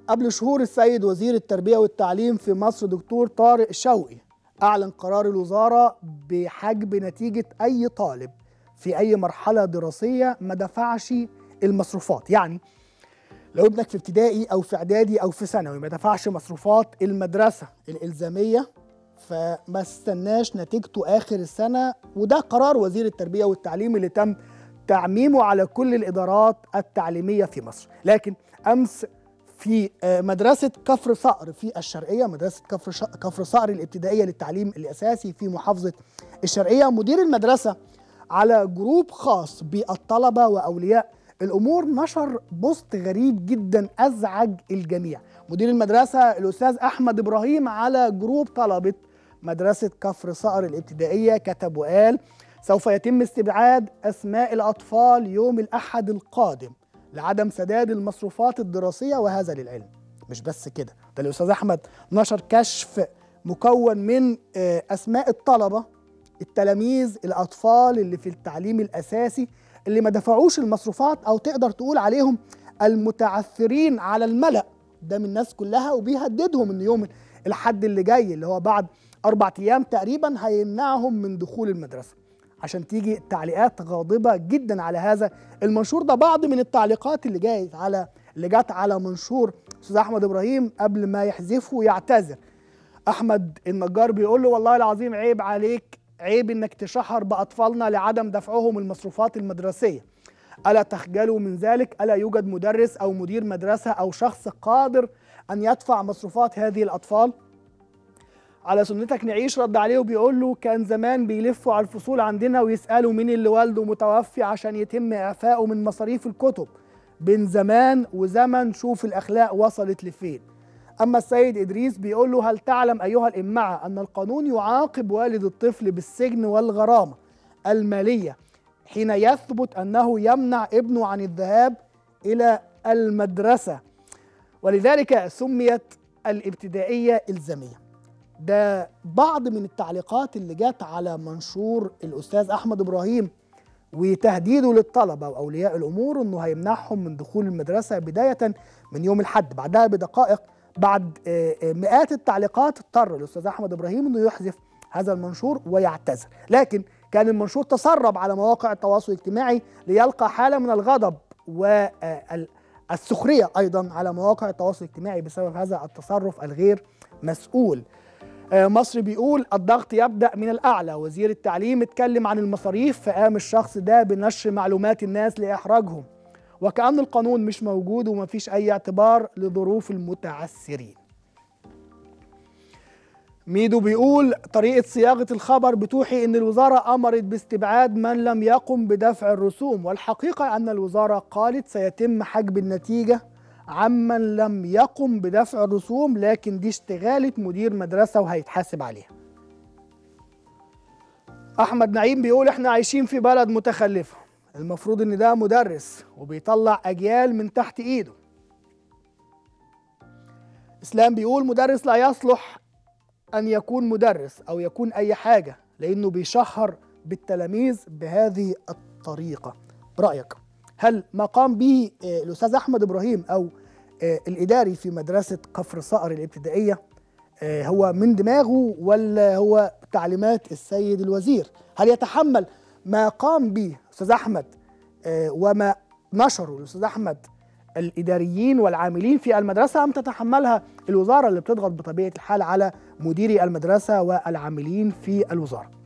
قبل شهور السيد وزير التربية والتعليم في مصر دكتور طارق شوقي أعلن قرار الوزارة بحجب نتيجة أي طالب في أي مرحلة دراسية ما دفعش المصروفات يعني لو ابنك في ابتدائي أو في إعدادي أو في ثانوي ما دفعش مصروفات المدرسة الإلزامية فما استناش نتيجته آخر السنة وده قرار وزير التربية والتعليم اللي تم تعميمه على كل الإدارات التعليمية في مصر لكن أمس في مدرسة كفر صقر في الشرقية مدرسة كفر ش... كفر صقر الابتدائية للتعليم الأساسي في محافظة الشرقية مدير المدرسة على جروب خاص بالطلبة وأولياء الأمور نشر بوست غريب جدا أزعج الجميع مدير المدرسة الأستاذ أحمد إبراهيم على جروب طلبة مدرسة كفر صقر الابتدائية كتب وقال سوف يتم استبعاد أسماء الأطفال يوم الأحد القادم لعدم سداد المصروفات الدراسيه وهذا للعلم مش بس كده ده الاستاذ احمد نشر كشف مكون من اسماء الطلبه التلاميذ الاطفال اللي في التعليم الاساسي اللي ما دفعوش المصروفات او تقدر تقول عليهم المتعثرين على الملا ده من الناس كلها وبيهددهم ان يوم الحد اللي جاي اللي هو بعد اربع ايام تقريبا هيمنعهم من دخول المدرسه عشان تيجي تعليقات غاضبه جدا على هذا المنشور ده بعض من التعليقات اللي جايه على اللي جت على منشور استاذ احمد ابراهيم قبل ما يحذفه ويعتذر احمد النجار بيقول له والله العظيم عيب عليك عيب انك تشهر باطفالنا لعدم دفعهم المصروفات المدرسيه الا تخجلوا من ذلك الا يوجد مدرس او مدير مدرسه او شخص قادر ان يدفع مصروفات هذه الاطفال على سنتك نعيش رد عليه وبيقول له كان زمان بيلفوا على الفصول عندنا ويسالوا مين اللي والده متوفي عشان يتم اعفائه من مصاريف الكتب بين زمان وزمن شوف الاخلاق وصلت لفين اما السيد ادريس بيقول له هل تعلم ايها الامعه ان القانون يعاقب والد الطفل بالسجن والغرامه الماليه حين يثبت انه يمنع ابنه عن الذهاب الى المدرسه ولذلك سميت الابتدائيه الزاميه ده بعض من التعليقات اللي جت على منشور الاستاذ احمد ابراهيم وتهديده للطلبه واولياء الامور انه هيمنعهم من دخول المدرسه بدايه من يوم الاحد بعدها بدقائق بعد مئات التعليقات اضطر الاستاذ احمد ابراهيم انه يحذف هذا المنشور ويعتذر لكن كان المنشور تسرب على مواقع التواصل الاجتماعي ليلقى حاله من الغضب والسخريه ايضا على مواقع التواصل الاجتماعي بسبب هذا التصرف الغير مسؤول مصر بيقول الضغط يبدا من الاعلى وزير التعليم اتكلم عن المصاريف فقام الشخص ده بنشر معلومات الناس لاحراجهم وكأن القانون مش موجود ومفيش اي اعتبار لظروف المتعثرين ميدو بيقول طريقة صياغة الخبر بتوحي أن الوزارة أمرت باستبعاد من لم يقم بدفع الرسوم والحقيقة أن الوزارة قالت سيتم حجب النتيجة عمن لم يقم بدفع الرسوم لكن دي اشتغالة مدير مدرسة وهيتحاسب عليها أحمد نعيم بيقول احنا عايشين في بلد متخلفة المفروض ان ده مدرس وبيطلع أجيال من تحت إيده إسلام بيقول مدرس لا يصلح أن يكون مدرس أو يكون أي حاجة لأنه بيشهر بالتلاميذ بهذه الطريقة برأيك هل ما قام به الأستاذ أحمد إبراهيم أو الإداري في مدرسة كفر صقر الابتدائية هو من دماغه ولا هو تعليمات السيد الوزير هل يتحمل ما قام به أستاذ أحمد وما نشره الأستاذ أحمد الإداريين والعاملين في المدرسة أم تتحملها الوزارة اللي بتضغط بطبيعة الحال على مديري المدرسة والعاملين في الوزارة